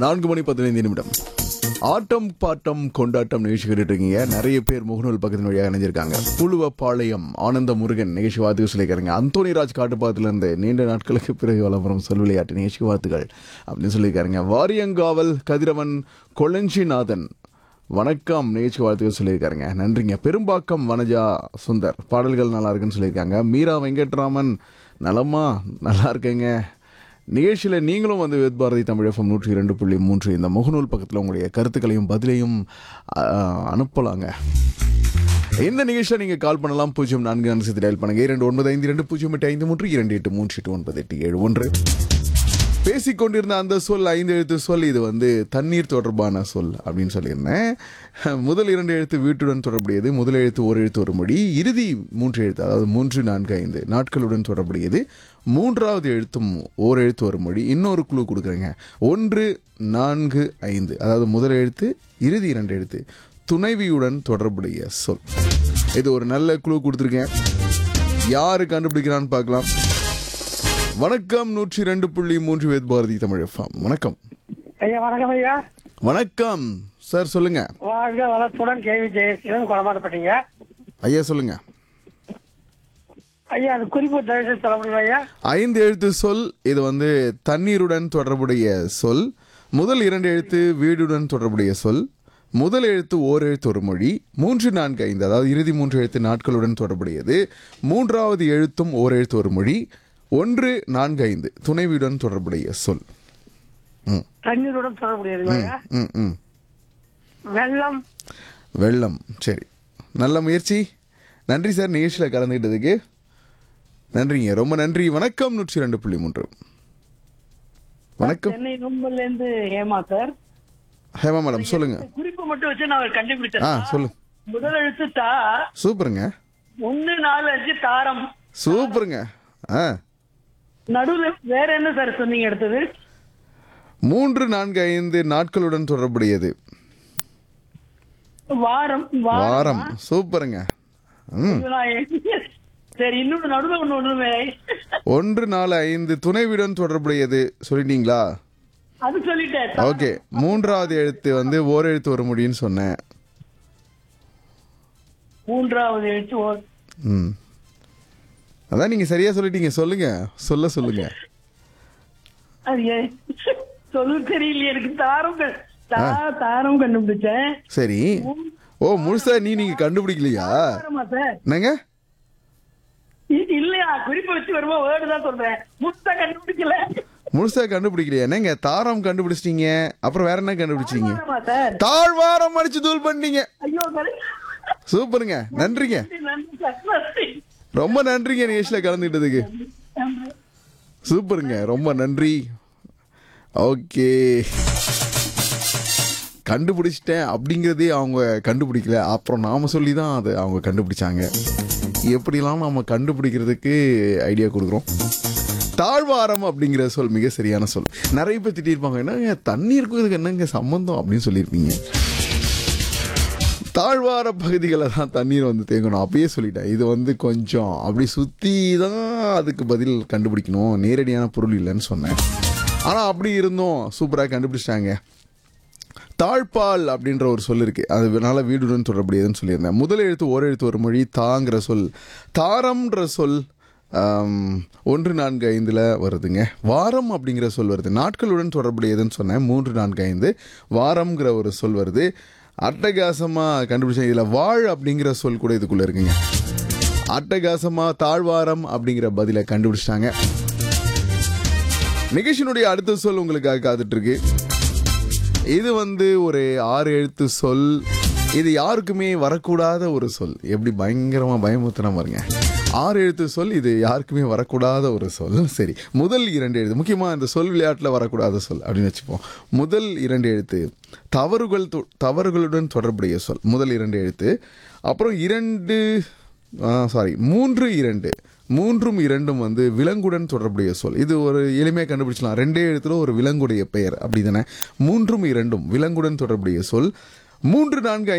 நான்கு மணி பதினைந்து நிமிடம் ஆட்டம் பாட்டம் கொண்டாட்டம் நிகழ்ச்சி கேட்டுட்டு இருக்கீங்க நிறைய பேர் முகநூல் பக்கத்தின் வழியாக இணைஞ்சிருக்காங்க புழுவப்பாளையம் ஆனந்த முருகன் நிகழ்ச்சி வாழ்த்துக்கள் சொல்லியிருக்காங்க அந்தோனி ராஜ் காட்டுப்பாத்துல இருந்து நீண்ட நாட்களுக்கு பிறகு வளம்பரம் சொல் விளையாட்டு நிகழ்ச்சி வாழ்த்துக்கள் அப்படின்னு சொல்லியிருக்காருங்க வாரியங்காவல் கதிரவன் கொளஞ்சிநாதன் வணக்கம் நிகழ்ச்சி வாழ்த்துக்கள் சொல்லியிருக்காருங்க நன்றிங்க பெரும்பாக்கம் வனஜா சுந்தர் பாடல்கள் நல்லா இருக்குன்னு சொல்லியிருக்காங்க மீரா வெங்கட்ராமன் நலமா நல்லா இருக்கேங்க நிகழ்ச்சியில் நீங்களும் வந்து வேத் பாரதி தமிழ் எஃப்எம் நூற்றி இரண்டு புள்ளி மூன்று இந்த முகநூல் பக்கத்தில் உங்களுடைய கருத்துக்களையும் பதிலையும் ஆ, அனுப்பலாங்க இந்த நிகழ்ச்சியில் நீங்கள் கால் பண்ணலாம் பூஜ்ஜியம் நான்கு நான்கு சேர்த்து டயல் பண்ணுங்க இரண்டு ஒன்பது ஐந்து இரண்டு பூஜ்ஜியம் எட்டு ஐந்து மூன்று இரண்டு எட்டு மூன்று எட்டு ஒன்பது எட்டு ஏழு ஒன்று பேசிக் கொண்டிருந்த அந்த சொல் ஐந்து எழுத்து சொல் இது வந்து தண்ணீர் தொடர்பான சொல் அப்படின்னு சொல்லியிருந்தேன் முதல் இரண்டு எழுத்து வீட்டுடன் தொடர்புடையது முதல் எழுத்து ஒரு எழுத்து ஒரு மொழி இறுதி மூன்று எழுத்து அதாவது மூன்று நான்கு ஐந்து நாட்களுடன் தொடர்புடையது மூன்றாவது எழுத்தும் ஓர் எழுத்து ஒரு மொழி இன்னொரு குழு கொடுக்குறேங்க ஒன்று நான்கு ஐந்து அதாவது முதல் எழுத்து இறுதி இரண்டு எழுத்து துணைவியுடன் தொடர்புடைய சொல் இது ஒரு நல்ல குழு கொடுத்துருக்கேன் யாரு கண்டுபிடிக்கிறான்னு பார்க்கலாம் வணக்கம் நூற்றி ரெண்டு புள்ளி மூன்று வேத் பாரதி தமிழ் எஃப்எம் வணக்கம் ஐயா வணக்கம் ஐயா வணக்கம் சார் சொல்லுங்க வாழ்க வளத்துடன் கேள்வி ஜெயசீலன் குளமாட்டப்பட்டீங்க ஐயா சொல்லுங்க ஐயா அது குறிப்பு தயவு சொல்ல முடியுமா ஐயா ஐந்து எழுத்து சொல் இது வந்து தண்ணீருடன் தொடர்புடைய சொல் முதல் இரண்டு எழுத்து வீடுடன் தொடர்புடைய சொல் முதல் எழுத்து ஓர் எழுத்து ஒரு மொழி மூன்று நான்கு ஐந்து அதாவது இறுதி மூன்று எழுத்து நாட்களுடன் தொடர்புடையது மூன்றாவது எழுத்தும் ஓர் எழுத்து ஒரு மொழி ஒன்று நான்கு ஐந்து துணைவியுடன் தொடர்புடைய சொல் ம் தண்ணீருடன் தொடர்புடையது ஐயா ம் ம் வெள்ளம் வெள்ளம் சரி நல்ல முயற்சி நன்றி சார் நிகழ்ச்சியில் கலந்துக்கிட்டதுக்கு நன்றிங்க ரொம்ப நன்றி வணக்கம் நூற்றி ரெண்டு புள்ளி மூன்று வணக்கம் சென்னை நும்பல்ல இருந்து ஹேமா சார் ஹேமா மேடம் சொல்லுங்க குறிப்பு மட்டும் வச்சு நான் ஆ கண்டுபிடிச்சேன் சொல்லு முதல் எழுத்து தா சூப்பருங்க ஒன்னு நாலு அஞ்சு தாரம் சூப்பருங்க ஆ நடுவுல வேற என்ன சார் சொன்னீங்க அடுத்தது மூன்று நான்கு ஐந்து நாட்களுடன் தொடர்புடையது வாரம் வாரம் சூப்பருங்க ம் நான் சரி இன்னொன்னு நடுவுல ஒண்ணு ஒண்ணுமே ஒன்று நாலு ஐந்து துணைவியுடன் தொடர்புடையது சொல்லிட்டீங்களா அது சொல்லிட்டேன் ஓகே மூன்றாவது எழுத்து வந்து ஓர் எழுத்து ஒரு மொழின்னு சொன்னேன் மூன்றாவது எழுத்து ஓ- ம் அதான் நீங்க சரியா சொல்லிட்டீங்க சொல்லுங்க சொல்ல சொல்லுங்க அது ஏன் சொல்லு தெரியலையே எனக்கு தாரம் க- தா- தாரம் கண்டுபிடிச்சேன் சரி ஓ முழுசா நீ நீங்க கண்டுபிடிக்கலையா தாரமா சார் என்னங்க இ- இல்லையா குறிப்பு வச்சு வருமா வேர்டு தான் சொல்றேன் முத்த கண்டுபிடிக்கல முழுசா கண்டுபிடிக்கலையா என்னங்க தாரம் கண்டுபிடிச்சிட்டீங்க அப்புறம் வேற என்ன கண்டுபிடிச்சீங்க தாரமா சார் தாழ்வாரம் அடிச்சு தூள் பண்ணீங்க ஐயோ சரி. சூப்பருங்க நன்றிங்க நன்றி சார் நன்றி ரொம்ப நன்றிங்க நிகழ்ச்சியில் கலந்துக்கிட்டதுக்கு நன்றி. சூப்பருங்க ரொம்ப நன்றி ஓகே கண்டுபிடிச்சிட்டேன் அப்படிங்கிறதே அவங்க கண்டுபிடிக்கல அப்புறம் நாம சொல்லி தான் அதை அவங்க கண்டுபிடிச்சாங்க எப்படிலாம் நம்ம கண்டுபிடிக்கிறதுக்கு ஐடியா கொடுக்குறோம் தாழ்வாரம் அப்படிங்கிற சொல் மிக சரியான சொல் நிறைய பேர் திட்டிருப்பாங்க என்னங்க தண்ணீருக்கும் இதுக்கு என்னங்க சம்மந்தம் அப்படின்னு சொல்லியிருப்பீங்க தாழ்வார பகுதிகளில் தான் தண்ணீர் வந்து தேங்கணும் அப்பயே சொல்லிட்டேன் இது வந்து கொஞ்சம் அப்படி சுற்றி தான் அதுக்கு பதில் கண்டுபிடிக்கணும் நேரடியான பொருள் இல்லைன்னு சொன்னேன் ஆனால் அப்படி இருந்தும் சூப்பராக கண்டுபிடிச்சிட்டாங்க தாழ்பால் அப்படின்ற ஒரு சொல் இருக்கு அதனால வீடுடன் தொடர்புடையதுன்னு சொல்லியிருந்தேன் முதல் எழுத்து ஒரு எழுத்து ஒரு மொழி தாங்கிற சொல் தாரம்ன்ற சொல் ஆம், ஒன்று நான்கு ஐந்தில் வருதுங்க வாரம் அப்படிங்கிற சொல் வருது நாட்களுடன் தொடர்புடையதுன்னு சொன்னேன் மூன்று நான்கு ஐந்து வாரம்ங்கிற ஒரு சொல் வருது அட்டகாசமாக கண்டுபிடிச்சேன் இதில் வாழ் அப்படிங்கிற சொல் கூட இதுக்குள்ளே இருக்குங்க அட்டகாசமாக தாழ்வாரம் அப்படிங்கிற பதிலை கண்டுபிடிச்சிட்டாங்க நிகழ்ச்சியினுடைய அடுத்த சொல் உங்களுக்காக காத்துட்டு இருக்கு இது வந்து ஒரு ஆறு எழுத்து சொல் இது யாருக்குமே வரக்கூடாத ஒரு சொல் எப்படி பயங்கரமா பயமுறுத்தினா பாருங்க ஆறு எழுத்து சொல் இது யாருக்குமே வரக்கூடாத ஒரு சொல் சரி முதல் இரண்டு எழுத்து முக்கியமாக இந்த சொல் விளையாட்டில் வரக்கூடாத சொல் அப்படின்னு வச்சுப்போம் முதல் இரண்டு எழுத்து தவறுகள் தொ- தவறுகளுடன் தொடர்புடைய சொல் முதல் இரண்டு எழுத்து அப்புறம் இரண்டு சாரி மூன்று இரண்டு மூன்றும் இரண்டும் வந்து விலங்குடன் தொடர்புடைய சொல் இது ஒரு எளிமையாக கண்டுபிடிச்சலாம் ரெண்டே எழுத்துல ஒரு விலங்குடைய பெயர் அப்படி தானே மூன்றும் இரண்டும் விலங்குடன் தொடர்புடைய சொல் மூன்று நான்கு